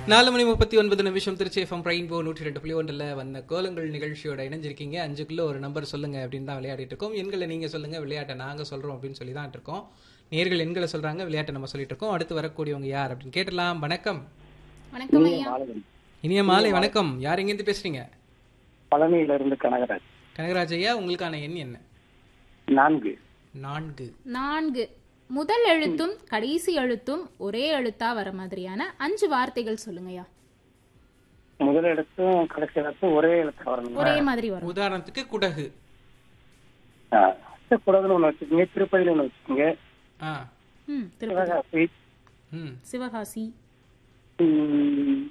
நாலு மணி முப்பத்தி ஒன்பது நிமிஷம் திருச்சி எஃப்எம் ரெயின்போ நூற்றி ரெண்டு புள்ளி ஒன்றில் வந்த கோலங்கள் நிகழ்ச்சியோட இணைஞ்சிருக்கீங்க அஞ்சுக்குள்ள ஒரு நம்பர் சொல்லுங்க அப்படின்னு தான் விளையாடிட்டு இருக்கோம் எண்களை நீங்க சொல்லுங்க விளையாட்டை நாங்க சொல்றோம் அப்படின்னு சொல்லி தான் இருக்கோம் நேர்கள் எண்களை சொல்றாங்க விளையாட்டை நம்ம சொல்லிட்டு இருக்கோம் அடுத்து வரக்கூடியவங்க யார் அப்படின்னு கேட்டலாம் வணக்கம் வணக்கம் ஐயா மாலவன் இனிய மாலை வணக்கம் யார் எங்கேருந்து பேசுறீங்க பழனியில இருந்து கனகராஜ் கனகராஜ் ஐயா உங்களுக்கான எண் என்ன நான்கு நான்கு நான்கு முதல் எழுத்தும் கடைசி எழுத்தும் ஒரே எழுத்தா வர மாதிரியான அஞ்சு வார்த்தைகள் சொல்லுங்கய்யா முதல் இடத்தும் கடைசி இடத்தும் ஒரே இடத்துல வரணும் ஒரே மாதிரி வரும் உதாரணத்துக்கு குடகு கூடாதுன்னு ஒண்ணு வச்சுக்கோங்க திருப்பதியில ஒண்ணு வச்சுக்கோங்க ஆ ம் திருப்பதி சிவகாசி ம் சிவகாசி உம்,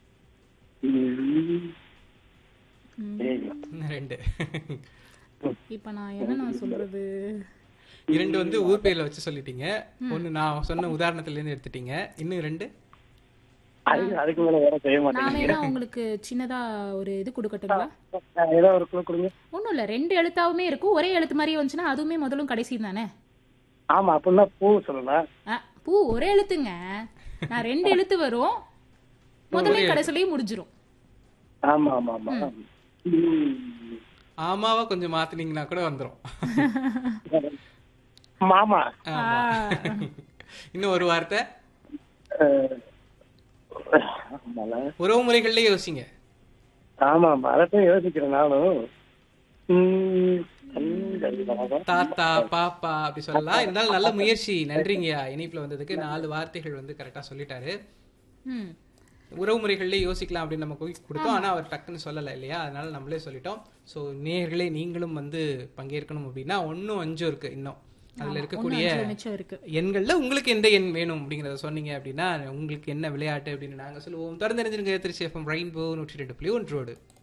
உம், ஏய், ரெண்டு இப்ப நான் என்ன நான் சொல்றது இரண்டு வந்து ஊர் பேர்ல வச்சு சொல்லிட்டீங்க ஒன்னு நான் சொன்ன உதாரணத்துல இருந்து எடுத்துட்டீங்க இன்னும் ரெண்டு அதுக்கு அதுக்கு மேல வேற செய்ய மாட்டேன் நான் வேணா உங்களுக்கு சின்னதா ஒரு இது கொடுக்கட்டுங்களா ஏதோ ஒரு குழு கொடுங்க ஒண்ணும் இல்ல ரெண்டு எழுத்தாவுமே இருக்கும் ஒரே எழுத்து மாதிரியே வந்துச்சுன்னா அதுவுமே முதலும் கடைசியும் தானே ஆமா அப்படின்னா பூ சொல்லலாம் ஆ, பூ ஒரே எழுத்துங்க நான் ரெண்டு எழுத்து வரும் முதலையும் கடைசிலையும் முடிஞ்சிரும் ஆமா ஆமா ஆமா உம், ஆமாவா கொஞ்சம் மாத்தினீங்கன்னா கூட வந்துரும் மாமா ஆமா. இன்னும் ஒரு வார்த்தை அஹ், ஆமால. உறவு முறைகள்ல யோசிங்க ஆமா ஆமா அதான் யோசிக்கிறேன் நானும் உம், கண்கள் தாத்தா பாப்பா அப்படி சொல்லலாம் இருந்தாலும் நல்ல முயற்சி நன்றிங்கய்யா இணைப்புல வந்ததுக்கு நாலு வார்த்தைகள் வந்து கரெக்டா சொல்லிட்டாரு ம் உறவு முறைகள்ல யோசிக்கலாம் அப்படின்னு நம்ம போய் கொடுத்தோம் ஆனா அவர் டக்குன்னு சொல்லலை இல்லையா அதனால நம்மளே சொல்லிட்டோம் ஸோ நேயர்களே நீங்களும் வந்து பங்கேற்கணும் அப்படின்னா ஒன்னும் அஞ்சும் இருக்கு இன்னும் அதுல இருக்கக்கூடிய அஞ்சுல மிச்சம் இருக்கு எண்கள்ல உங்களுக்கு எந்த எண் வேணும் அப்படிங்கறத சொன்னீங்க அப்படின்னா உங்களுக்கு என்ன விளையாட்டு அப்படின்னு நாங்க சொல்லுவோம் தொடர்ந்து தெரிஞ்சிருங்க திருச்சி எஃப்எம் ரெயின்போ நூற்றி ரெண்டு புள்ளி ஒன்றோடு